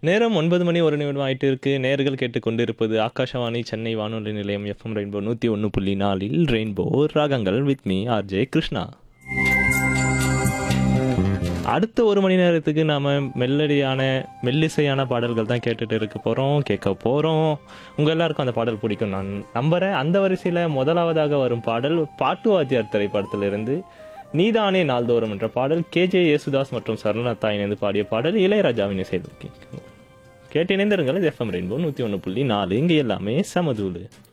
நேரம் ஒன்பது மணி ஒரு நிமிடம் ஆயிட்டு இருக்கு நேர்கள் கேட்டுக்கொண்டிருப்பது ஆகாஷவாணி சென்னை வானொலி நிலையம் எஃப்எம் ரெயின்போ நூற்றி ஒன்று புள்ளி நாலில் ரெயின்போ ராகங்கள் வித் மீ ஆர்ஜே கிருஷ்ணா அடுத்த ஒரு மணி நேரத்துக்கு நாம மெல்லடியான மெல்லிசையான பாடல்கள் தான் கேட்டுட்டு இருக்க போறோம் கேட்க போறோம் உங்க எல்லாருக்கும் அந்த பாடல் பிடிக்கும் நான் நம்புறேன் அந்த வரிசையில முதலாவதாக வரும் பாடல் பாட்டு வாத்தியார் திரைப்படத்திலிருந்து நீதானே நாள்தோறும் என்ற பாடல் கேஜே யேசுதாஸ் மற்றும் சரணலதா இணைந்து பாடிய பாடல் இளையராஜாவின் இசையில் கேட்டு இணைந்திருங்கள் எஃப்எம் ரெயின்போ நூற்றி ஒன்று புள்ளி நாலு இங்கே எல்லாமே சமதூளு